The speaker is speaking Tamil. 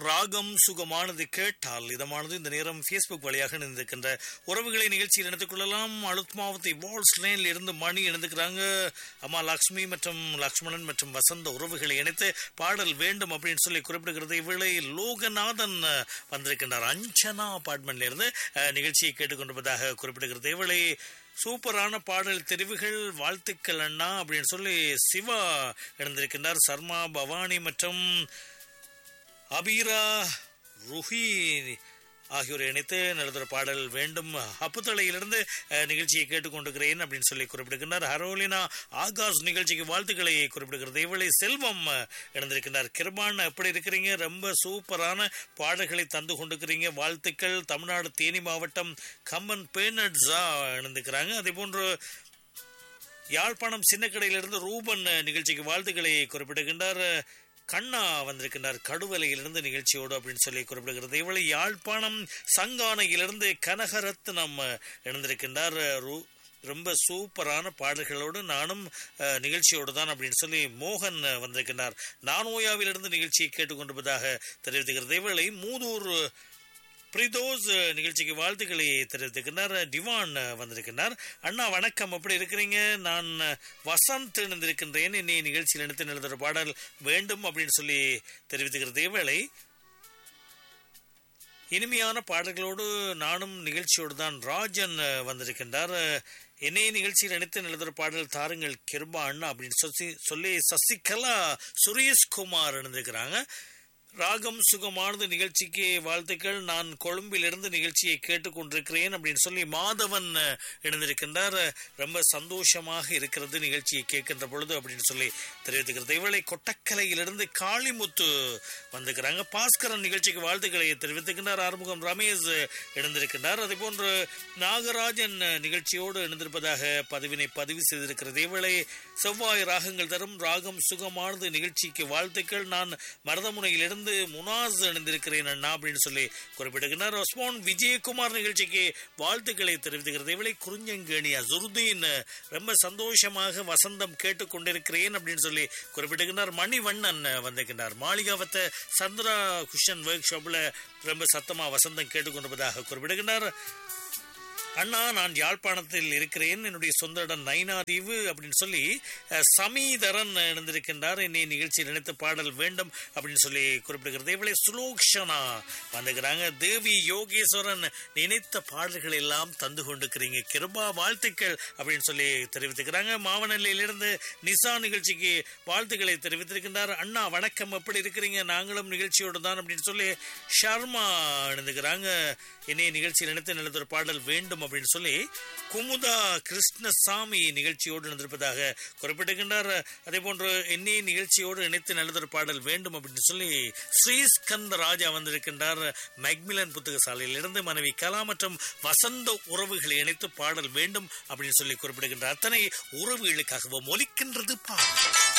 ராகம் சுகமானது கேட்டால் இதமானது இந்த நேரம் ஃபேஸ்புக் வழியாக இணைந்திருக்கின்ற உறவுகளை நிகழ்ச்சியில் இணைத்துக் கொள்ளலாம் அழுத்மாவத்தை வால்ஸ் லைன்ல இருந்து மணி இணைந்துக்கிறாங்க அம்மா லக்ஷ்மி மற்றும் லக்ஷ்மணன் மற்றும் வசந்த உறவுகளை இணைத்து பாடல் வேண்டும் அப்படின்னு சொல்லி குறிப்பிடுகிறது இவ்வேளை லோகநாதன் அஹ், வந்திருக்கின்றார் அஞ்சனா அபார்ட்மெண்ட்ல இருந்து அஹ், நிகழ்ச்சியை கேட்டுக்கொண்டிருப்பதாக குறிப்பிடுகிறது இவ்வேளை சூப்பரான பாடல் தெரிவுகள் வாழ்த்துக்கள் அண்ணா அப்படின்னு சொல்லி சிவா இணைந்திருக்கின்றார் சர்மா பவானி மற்றும் அபீரா ருஹி ஆகியோரை இணைத்து நடத்துகிற பாடல் வேண்டும் அப்புத்தளையிலிருந்து அஹ், நிகழ்ச்சியை கேட்டுக்கொண்டிருக்கிறேன் அப்படின்னு சொல்லி குறிப்பிடுகின்றார் ஹரோலினா ஆகாஷ் நிகழ்ச்சிக்கு வாழ்த்துக்களை குறிப்பிடுகிறது இவளை செல்வம் அஹ், இணைந்திருக்கின்றார் கிருபான் எப்படி இருக்கிறீங்க ரொம்ப சூப்பரான பாடல்களை தந்து கொண்டிருக்கிறீங்க வாழ்த்துக்கள் தமிழ்நாடு தேனி மாவட்டம் கம்மன் பேனட்ஸா இணைந்திருக்கிறாங்க அதே போன்று யாழ்ப்பாணம் சின்னக்கடையிலிருந்து ரூபன் அஹ், நிகழ்ச்சிக்கு வாழ்த்துக்களை குறிப்பிடுகின்றார் கண்ணா வந்திருக்கின்றார் கடுவலையிலிருந்து நிகழ்ச்சியோடு அப்படின்னு சொல்லி குறிப்பிடுகிறது இவளை யாழ்ப்பாணம் சங்கானையிலிருந்து கனகரத்னம் அஹ், இணைந்திருக்கின்றார் அஹ், ரூ ரொம்ப சூப்பரான பாடல்களோடு நானும் அஹ், நிகழ்ச்சியோடு தான் அப்படின்னு சொல்லி மோகன் அஹ், வந்திருக்கின்றார் நானோயாவிலிருந்து நிகழ்ச்சியை கேட்டுக்கொண்டிருப்பதாக தெரிவித்துகிறது இவளை மூதூர் பிரிதோஸ் அஹ், நிகழ்ச்சிக்கு வாழ்த்துக்களை தெரிவித்திருக்கிறார் டிவான் அஹ், வந்திருக்கிறார் அண்ணா வணக்கம் எப்படி இருக்கிறீங்க நான் அஹ், வசந்த் இணைந்திருக்கின்றேன் இன்னை நிகழ்ச்சியில் எடுத்து எழுதுகிற பாடல் வேண்டும் அப்படின்னு சொல்லி தெரிவித்துக்கிறது இவ்வேளை இனிமையான பாடல்களோடு நானும் நிகழ்ச்சியோடு தான் ராஜன் அஹ், வந்திருக்கின்றார் அஹ், என்னை நிகழ்ச்சியில் நினைத்து எழுதுகிற பாடல் தாருங்கள் கிருபா அண்ணா அப்படின்னு சொல்லி சொல்லி சசிகலா சுரேஷ்குமார் இணைந்திருக்கிறாங்க ராகம் சுகமானது நிகழ்ச்சிக்கு வாழ்த்துக்கள் நான் கொழும்பிலிருந்து நிகழ்ச்சியை கேட்டுக்கொண்டிருக்கிறேன் அப்படின்னு சொல்லி மாதவன் அஹ், இணைந்திருக்கின்றார் ரொம்ப சந்தோஷமாக இருக்கிறது நிகழ்ச்சியை கேட்கின்ற பொழுது அப்படின்னு சொல்லி தெரிவித்துக்கிறது இவளை கொட்டக்கலையிலிருந்து காளிமுத்து வந்திருக்கிறாங்க பாஸ்கரன் நிகழ்ச்சிக்கு வாழ்த்துக்களை தெரிவித்துக்கின்றார் ஆறுமுகம் ரமேஷ் இணைந்திருக்கின்றார் அதே போன்று நாகராஜன் நிகழ்ச்சியோடு இணைந்திருப்பதாக பதிவினை பதிவு செய்திருக்கிறது இவளை செவ்வாய் ராகங்கள் தரும் ராகம் சுகமானது நிகழ்ச்சிக்கு வாழ்த்துக்கள் நான் மருதமுனையிலிருந்து முனாஸ் இணைந்திருக்கிறேன் அண்ணா அப்படின்னு சொல்லி குறிப்பிடுகிறார் ஒஸ்மான் விஜயகுமார் நிகழ்ச்சிக்கு வாழ்த்துக்களை தெரிவித்துகிறது இவளை குறிஞ்சங்கேணி அசுருதீன் ரொம்ப சந்தோஷமாக வசந்தம் கேட்டுக்கொண்டிருக்கிறேன் அப்படின்னு சொல்லி குறிப்பிடுகிறார் மணிவண்ணன் வந்திருக்கின்றார் மாளிகாவத்த சந்திரா குஷன் ஒர்க் ஷாப்ல ரொம்ப சத்தமா வசந்தம் கேட்டுக்கொண்டிருப்பதாக குறிப்பிடுகிறார் அண்ணா நான் யாழ்ப்பாணத்தில் இருக்கிறேன் என்னுடைய சொந்த இடம் நைனாதீவு அப்படின்னு சொல்லி அஹ், சமீதரன் இணைந்திருக்கின்றார் என்னை நிகழ்ச்சியில் நினைத்து பாடல் வேண்டும் அப்படின்னு சொல்லி குறிப்பிடுகிறது இவளை சுலோக்ஷனா வந்துக்கிறாங்க தேவி யோகேஸ்வரன் நினைத்த பாடல்கள் எல்லாம் தந்து கொண்டிருக்கிறீங்க கிருபா வாழ்த்துக்கள் அப்படின்னு சொல்லி தெரிவித்துக்கிறாங்க மாவனல்லையிலிருந்து நிசா நிகழ்ச்சிக்கு வாழ்த்துக்களை தெரிவித்திருக்கின்றார் அண்ணா வணக்கம் எப்படி இருக்கிறீங்க நாங்களும் நிகழ்ச்சியோடு தான் அப்படின்னு சொல்லி ஷர்மா இணைந்துக்கிறாங்க என்னை நிகழ்ச்சியில் நினைத்து நினைத்த ஒரு பாடல் வேண்டும் அப்படின்னு சொல்லி குமுதா கிருஷ்ணசாமி நிகழ்ச்சியோடு இணைந்திருப்பதாக குறிப்பிட்டிருக்கின்றார் அதே போன்று என்னை நிகழ்ச்சியோடு இணைத்து நல்லதொரு பாடல் வேண்டும் அப்படின்னு சொல்லி ஸ்ரீஸ்கந்த ராஜா வந்திருக்கின்றார் மெக்மிலன் புத்தக சாலையிலிருந்து மனைவி கலா மற்றும் வசந்த உறவுகளை இணைத்து பாடல் வேண்டும் அப்படின்னு சொல்லி குறிப்பிடுகின்றார் அத்தனை உறவுகளுக்காகவும் ஒலிக்கின்றது பாடல்